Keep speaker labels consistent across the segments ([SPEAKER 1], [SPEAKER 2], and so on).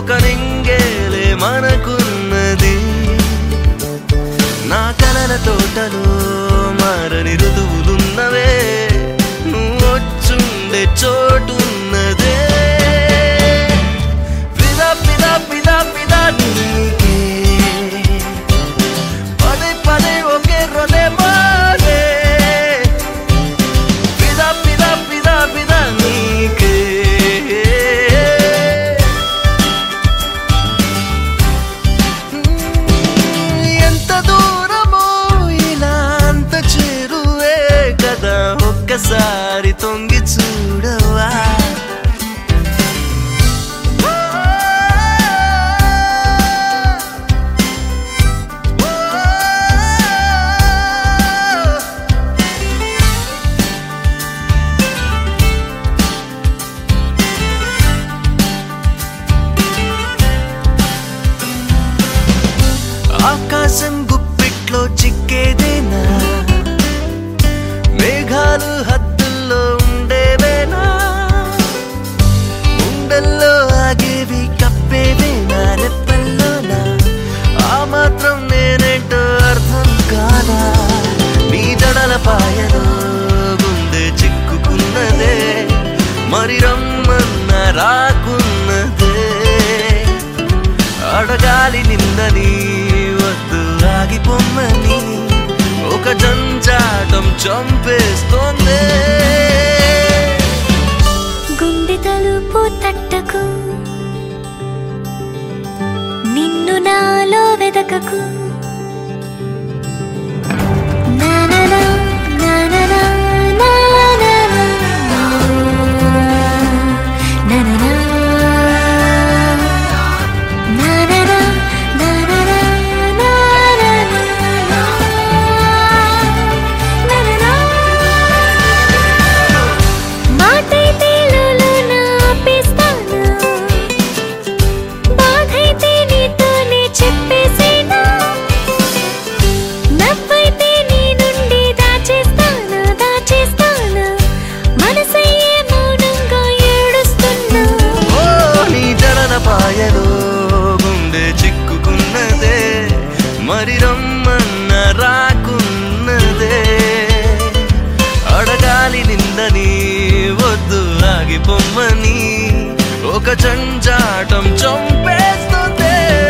[SPEAKER 1] ఒక నింగేలే మనకున్నది నా కలల తోటలో మారని ఋతువులున్నవే నువ్వు వచ్చుండే చోటున్నదే పిదా పిదా పిదా పిదా నీకే పదే పదే ఒకే హృదయమాగే పిదా పిదా పిదా పిదా నీకే ఎంత దూరమో ఇలా అంత చేరువే కదా ఒక్కసారి తొంగి చూడవా ఆకాశం గుప్పిట్లో చిక్కేదేనా మేఘాలు హద్దుల్లో ఉండేవేనా ఉండల్లో ఆగేవి కప్పేవేనా రెప్పల్లోనా ఆ మాత్రం నేనేంటో అర్థం కాదా నీ జడల పాయలో గుండె చిక్కుకున్నదే మరి రమ్మన్న రాకున్నదే అడగాలి నిందని వద్దు ఆగిపోమ్మని ఒక జంజాటం చంపేస్తోందే
[SPEAKER 2] గుండె తలుపు తట్టకు నిన్ను నాలో వెదకకు నాననా, నాననా, నాననా, నాననా. నాననా, నాననా, నాననా, నాననా. మాటైతే లోలోన ఆపేస్తాను బాధైతే నీతోనే చెప్పేసేనా నవ్వైతే నీ నుండి దాచేస్తాను దాచేస్తాను మనసయ్యే మౌనంగా ఏడుస్తున్నా
[SPEAKER 1] ఓ నీ జడల పాయలో గుండె చిక్కుకున్నదే మరి రమ్మన్న రాకున్నదే అడగాలి నిందని వద్దు ఆగిపోమ్మని ఒక జంజాటం చంపేస్తుంది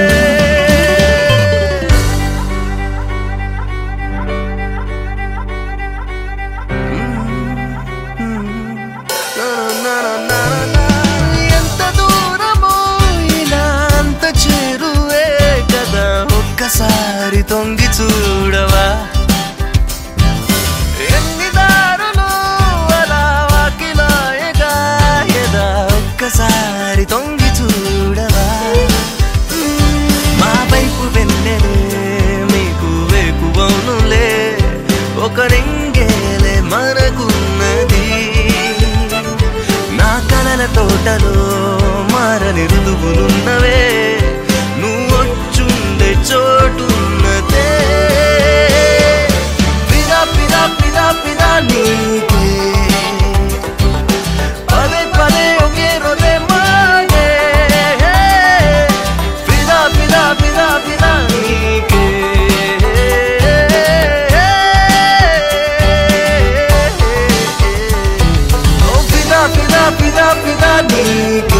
[SPEAKER 1] ఎంత దూరమో ఇలా అంత చేరువే కదా ఒక్కసారి తొంగి చూడవా ఎన్ని దారులు అలా వాకిలాయగా ఎదా ఒక్కసారి తొంగి చూడవా మా వైపు వెన్నెలే మీకు వేకువనులే ఒక రింగేలే మనకున్నది నా కలల తోటలో మారని ఋతువులున్నవే నువ్వొచ్చుండే చోటున్నదే పిదా పిదా పిదా పిదా నీకే పదే పదే ఒకే హృదయమాగే పిదా పిదా పిదా పిదా నీకే ఓ పిదా పిదా పిదా పిదా నీకే